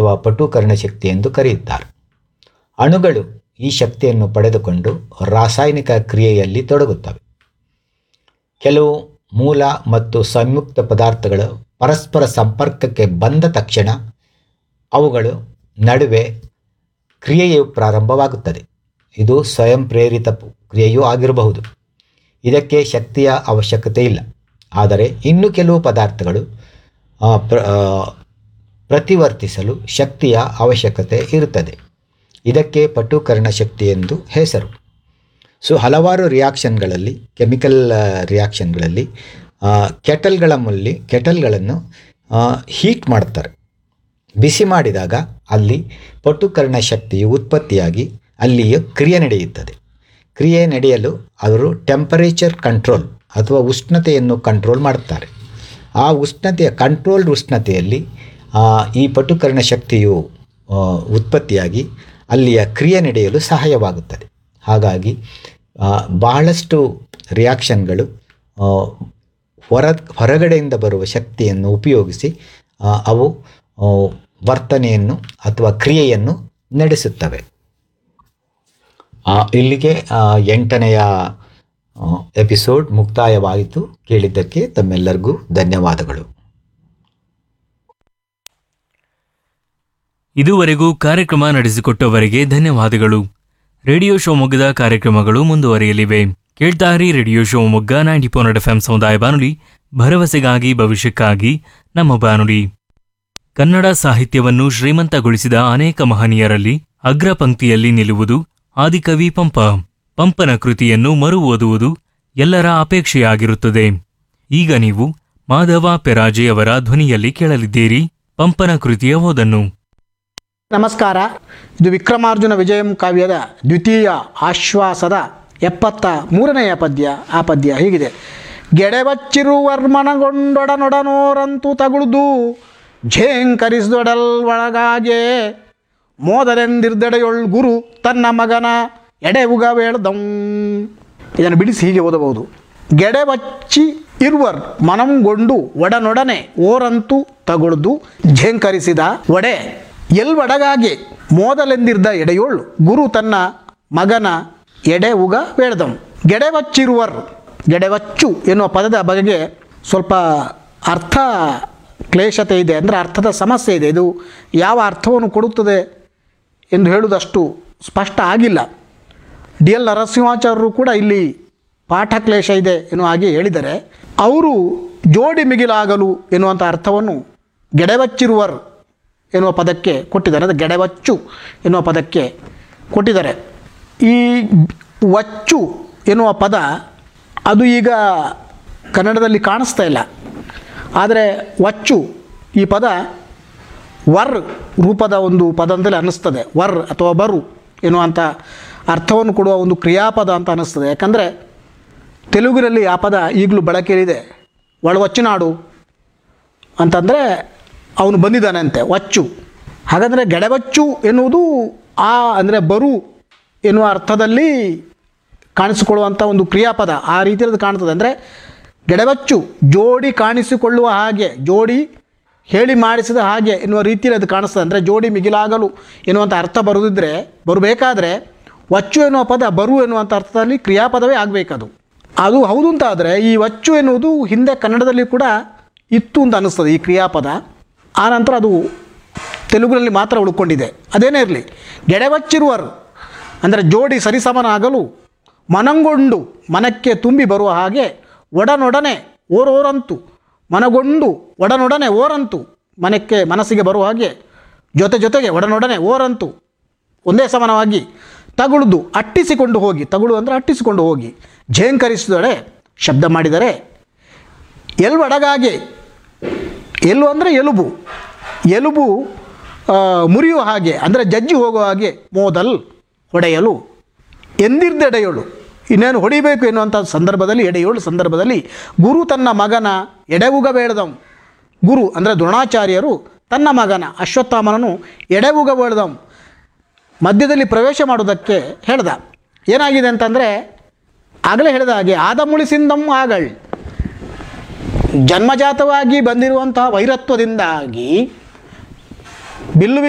ಅಥವಾ ಪಟುಕರಣ ಶಕ್ತಿ ಎಂದು ಕರೆಯುತ್ತಾರೆ ಅಣುಗಳು ಈ ಶಕ್ತಿಯನ್ನು ಪಡೆದುಕೊಂಡು ರಾಸಾಯನಿಕ ಕ್ರಿಯೆಯಲ್ಲಿ ತೊಡಗುತ್ತವೆ ಕೆಲವು ಮೂಲ ಮತ್ತು ಸಂಯುಕ್ತ ಪದಾರ್ಥಗಳು ಪರಸ್ಪರ ಸಂಪರ್ಕಕ್ಕೆ ಬಂದ ತಕ್ಷಣ ಅವುಗಳು ನಡುವೆ ಕ್ರಿಯೆಯು ಪ್ರಾರಂಭವಾಗುತ್ತದೆ ಇದು ಸ್ವಯಂ ಪ್ರೇರಿತ ಪ್- ಕ್ರಿಯೆಯೂ ಆಗಿರಬಹುದು ಇದಕ್ಕೆ ಶಕ್ತಿಯ ಅವಶ್ಯಕತೆ ಇಲ್ಲ ಆದರೆ ಇನ್ನು ಕೆಲವು ಪದಾರ್ಥಗಳು ಆ, ಪ್ರ- ಆ, ಪ್ರತಿವರ್ತಿಸಲು ಶಕ್ತಿಯ ಅವಶ್ಯಕತೆ ಇರುತ್ತದೆ ಇದಕ್ಕೆ ಪಟುಕರಣ ಶಕ್ತಿ ಎಂದು ಹೆಸರು ಸೊ ಹಲವಾರು ರಿಯಾಕ್ಷನ್ಗಳಲ್ಲಿ ಕೆಮಿಕಲ್ ರಿಯಾಕ್ಷನ್ಗಳಲ್ಲಿ ಕೆಟಲ್ಗಳ ಮುಲ್ಲಿ ಕೆಟಲ್ಗಳನ್ನು ಹೀಟ್ ಮಾಡ್ತಾರೆ ಬಿಸಿ ಮಾಡಿದಾಗ ಅಲ್ಲಿ ಪಟುಕರಣ ಶಕ್ತಿಯು ಉತ್ಪತ್ತಿಯಾಗಿ ಅಲ್ಲಿಯೂ ಕ್ರಿಯೆ ನಡೆಯುತ್ತದೆ ಕ್ರಿಯೆ ನಡೆಯಲು ಅವರು ಟೆಂಪರೇಚರ್ ಕಂಟ್ರೋಲ್ ಅಥವಾ ಉಷ್ಣತೆಯನ್ನು ಕಂಟ್ರೋಲ್ ಮಾಡುತ್ತಾರೆ ಆ ಉಷ್ಣತೆಯ ಕಂಟ್ರೋಲ್ಡ್ ಉಷ್ಣತೆಯಲ್ಲಿ ಆ, ಈ ಪಟುಕರಣ ಶಕ್ತಿಯು ಆ, ಉತ್ಪತ್ತಿಯಾಗಿ ಅಲ್ಲಿಯ ಕ್ರಿಯೆ ನಡೆಯಲು ಸಹಾಯವಾಗುತ್ತದೆ ಹಾಗಾಗಿ ಆ, ಬಹಳಷ್ಟು ರಿಯಾಕ್ಷನ್ಗಳು ಆ, ಹೊರ ಹೊರಗಡೆಯಿಂದ ಬರುವ ಶಕ್ತಿಯನ್ನು ಉಪಯೋಗಿಸಿ ಆ, ಅವು ಆ, ವರ್ತನೆಯನ್ನು ಅಥವಾ ಕ್ರಿಯೆಯನ್ನು ನಡೆಸುತ್ತವೆ ಆ, ಇಲ್ಲಿಗೆ ಆ, ಎಂಟನೆಯ ಆ, ಎಪಿಸೋಡ್ ಮುಕ್ತಾಯವಾಯಿತು ಕೇಳಿದ್ದಕ್ಕೆ ತಮ್ಮೆಲ್ಲರಿಗೂ ಧನ್ಯವಾದಗಳು ಇದುವರೆಗೂ ಕಾರ್ಯಕ್ರಮ ನಡೆಸಿಕೊಟ್ಟವರಿಗೆ ಧನ್ಯವಾದಗಳು ರೇಡಿಯೋ ಶಿವಮೊಗ್ಗದ ಕಾರ್ಯಕ್ರಮಗಳು ಮುಂದುವರಿಯಲಿವೆ ಕೇಳ್ತಾರಿ radio Shivamogga ninety four F M ಸಮುದಾಯ ಬಾನುಲಿ ಭರವಸೆಗಾಗಿ ಭವಿಷ್ಯಕ್ಕಾಗಿ ನಮ್ಮ ಬಾನುಲಿ ಕನ್ನಡ ಸಾಹಿತ್ಯವನ್ನು ಶ್ರೀಮಂತಗೊಳಿಸಿದ ಅನೇಕ ಮಹನೀಯರಲ್ಲಿ ಅಗ್ರ ಪಂಕ್ತಿಯಲ್ಲಿ ನಿಲ್ಲುವುದು ಆದಿಕವಿ ಪಂಪ ಪಂಪನ ಕೃತಿಯನ್ನು ಮರು ಓದುವುದು ಎಲ್ಲರ ಅಪೇಕ್ಷೆಯಾಗಿರುತ್ತದೆ ಈಗ ನೀವು ಮಾಧವ ಪೆರಾಜೆ ಅವರ ಧ್ವನಿಯಲ್ಲಿ ಕೇಳಲಿದ್ದೀರಿ ಪಂಪನ ಕೃತಿಯ ಓದನ್ನು ನಮಸ್ಕಾರ ಇದು ವಿಕ್ರಮಾರ್ಜುನ ವಿಜಯಂ ಕಾವ್ಯದ ದ್ವಿತೀಯ ಆಶ್ವಾಸದ ಎಪ್ಪತ್ತ ಮೂರನೆಯ ಪದ್ಯ ಆ ಪದ್ಯ ಹೀಗಿದೆ ಗೆಡೆವಚ್ಚಿರುವರ್ಮನಗೊಂಡೊಡನೊಡನೋರಂತು ತಗುಳ್ದು ಝೇಂಕರಿಸಿದೊಡಲ್ ಒಳಗಾಗೆ ಮೋದಲೆಂದಿರ್ದೆಡೆಯೊಳ್ ಗುರು ತನ್ನ ಮಗನ ಎಡೆವುಗ ವೇಳ್ದಂ ಇದನ್ನು ಬಿಡಿಸಿ ಹೀಗೆ ಓದಬಹುದು ಗೆಡೆವಚ್ಚಿ ಇರುವರ್ ಮನಂಗೊಂಡು ಒಡನೊಡನೆ ಓರಂತು ತಗುಳ್ದು ಝೇಂಕರಿಸಿದ ಒಡೆ ಎಲ್ವಡಗಾಗೆ ಮೋದಲೆಂದಿರ್ದ ಎಡೆಯೋಳ್ ಗುರು ತನ್ನ ಮಗನ ಎಡೆ ಉಗ ವೇಳ್ದಂ ಗೆಡೆವಚ್ಚಿರುವರ್ ಗೆಡೆವಚ್ಚು ಎನ್ನುವ ಪದದ ಬಗೆಗೆ ಸ್ವಲ್ಪ ಅರ್ಥ ಕ್ಲೇಶತೆ ಇದೆ ಅಂದರೆ ಅರ್ಥದ ಸಮಸ್ಯೆ ಇದೆ ಇದು ಯಾವ ಅರ್ಥವನ್ನು ಕೊಡುತ್ತದೆ ಎಂದು ಹೇಳುವುದಷ್ಟು ಸ್ಪಷ್ಟ ಆಗಿಲ್ಲ ಡಿ ಎಲ್ ನರಸಿಂಹಾಚಾರ್ಯರು ಕೂಡ ಇಲ್ಲಿ ಪಾಠ ಕ್ಲೇಶ ಇದೆ ಎನ್ನುವ ಹಾಗೆ ಹೇಳಿದರೆ ಅವರು ಜೋಡಿ ಮಿಗಿಲಾಗಲು ಎನ್ನುವಂಥ ಅರ್ಥವನ್ನು ಗೆಡೆವಚ್ಚಿರುವರ್ ಎನ್ನುವ ಪದಕ್ಕೆ ಕೊಟ್ಟಿದ್ದಾರೆ ಅಂದರೆ ಗೆಡೆವಚ್ಚು ಎನ್ನುವ ಪದಕ್ಕೆ ಕೊಟ್ಟಿದ್ದಾರೆ ಈ ವಚ್ಚು ಎನ್ನುವ ಪದ ಅದು ಈಗ ಕನ್ನಡದಲ್ಲಿ ಕಾಣಿಸ್ತಾ ಇಲ್ಲ ಆದರೆ ವಚ್ಚು ಈ ಪದ ವರ್ ರೂಪದ ಒಂದು ಪದ ಅಂತಲೇ ಅನ್ನಿಸ್ತದೆ ವರ್ ಅಥವಾ ಬರು ಎನ್ನುವಂಥ ಅರ್ಥವನ್ನು ಕೊಡುವ ಒಂದು ಕ್ರಿಯಾಪದ ಅಂತ ಅನ್ನಿಸ್ತದೆ ಯಾಕಂದರೆ ತೆಲುಗಿನಲ್ಲಿ ಆ ಪದ ಈಗಲೂ ಬಳಕೆಯಲ್ಲಿದೆ ಒಳವಚ್ಚಿನಾಡು ಅಂತಂದರೆ ಅವನು ಬಂದಿದ್ದಾನೆ ಅಂತೆ ವಚ್ಚು ಹಾಗಾದರೆ ಗೆಡೆವಚ್ಚು ಎನ್ನುವುದು ಆ ಅಂದರೆ ಬರು ಎನ್ನುವ ಅರ್ಥದಲ್ಲಿ ಕಾಣಿಸಿಕೊಳ್ಳುವಂಥ ಒಂದು ಕ್ರಿಯಾಪದ ಆ ರೀತಿಯಲ್ಲಿ ಕಾಣ್ತದೆ ಅಂದರೆ ಗೆಡೆವಚ್ಚು ಜೋಡಿ ಕಾಣಿಸಿಕೊಳ್ಳುವ ಹಾಗೆ ಜೋಡಿ ಹೇಳಿ ಮಾಡಿಸಿದ ಹಾಗೆ ಎನ್ನುವ ರೀತಿಯಲ್ಲಿ ಅದು ಕಾಣಿಸ್ತದೆ ಅಂದರೆ ಜೋಡಿ ಮಿಗಿಲಾಗಲು ಎನ್ನುವಂಥ ಅರ್ಥ ಬರುದಿದ್ದರೆ ಬರಬೇಕಾದ್ರೆ ವಚ್ಚು ಎನ್ನುವ ಪದ ಬರು ಎನ್ನುವಂಥ ಅರ್ಥದಲ್ಲಿ ಕ್ರಿಯಾಪದವೇ ಆಗಬೇಕದು ಅದು ಹೌದು ಅಂತ ಆದರೆ ಈ ವಚ್ಚು ಎನ್ನುವುದು ಹಿಂದೆ ಕನ್ನಡದಲ್ಲಿ ಕೂಡ ಇತ್ತು ಅಂತ ಅನ್ನಿಸ್ತದೆ ಈ ಕ್ರಿಯಾಪದ ಆ ನಂತರ ಅದು ತೆಲುಗಿನಲ್ಲಿ ಮಾತ್ರ ಉಳ್ಕೊಂಡಿದೆ ಅದೇನೇ ಇರಲಿ ಗೆಡೆವಚ್ಚಿರುವರು ಅಂದರೆ ಜೋಡಿ ಸರಿಸಮನಾಗಲು ಮನಂಗೊಂಡು ಮನಕ್ಕೆ ತುಂಬಿ ಬರುವ ಹಾಗೆ ಒಡನೊಡನೆ ಓರೋರಂತು ಮನಗೊಂಡು ಒಡನೊಡನೆ ಓರಂತು ಮನಕ್ಕೆ ಮನಸ್ಸಿಗೆ ಬರುವ ಹಾಗೆ ಜೊತೆ ಜೊತೆಗೆ ಒಡನೊಡನೆ ಓರಂತು ಒಂದೇ ಸಮಾನವಾಗಿ ತಗುಳುದು ಅಟ್ಟಿಸಿಕೊಂಡು ಹೋಗಿ ತಗುಳು ಅಂದರೆ ಅಟ್ಟಿಸಿಕೊಂಡು ಹೋಗಿ ಝೇಂಕರಿಸಿದೊಡೆ ಶಬ್ದ ಮಾಡಿದರೆ ಎಲ್ವಡಗಾಗೆ ಎಲು ಅಂದರೆ ಎಲುಬು ಎಲುಬು ಆ, ಮುರಿಯುವ ಹಾಗೆ ಅಂದರೆ ಜಜ್ಜಿ ಹೋಗುವ ಹಾಗೆ ಮೋದಲ್ ಹೊಡೆಯಲು ಎಂದಿರ್ದೆಡೆಯೋಳು ಇನ್ನೇನು ಹೊಡಿಬೇಕು ಎನ್ನುವಂಥ ಸಂದರ್ಭದಲ್ಲಿ ಎಡೆಯೋಳು ಸಂದರ್ಭದಲ್ಲಿ ಗುರು ತನ್ನ ಮಗನ ಎಡೆವುಗ ಬೇಡದಂ ಗುರು ಅಂದರೆ ದ್ರೋಣಾಚಾರ್ಯರು ತನ್ನ ಮಗನ ಅಶ್ವತ್ಥಾಮನನು ಎಡೆವುಗ ಬೇಡದಂ ಮಧ್ಯದಲ್ಲಿ ಪ್ರವೇಶ ಮಾಡೋದಕ್ಕೆ ಹೇಳ್ದ ಏನಾಗಿದೆ ಅಂತಂದರೆ ಆಗಲೇ ಹೇಳಿದ ಹಾಗೆ ಆದ ಮುಳಿಸಿಂದಂ ಆಗಳ್ ಜನ್ಮಜಾತವಾಗಿ ಬಂದಿರುವಂತಹ ವೈರತ್ವದಿಂದಾಗಿ ಬಿಲ್ಲು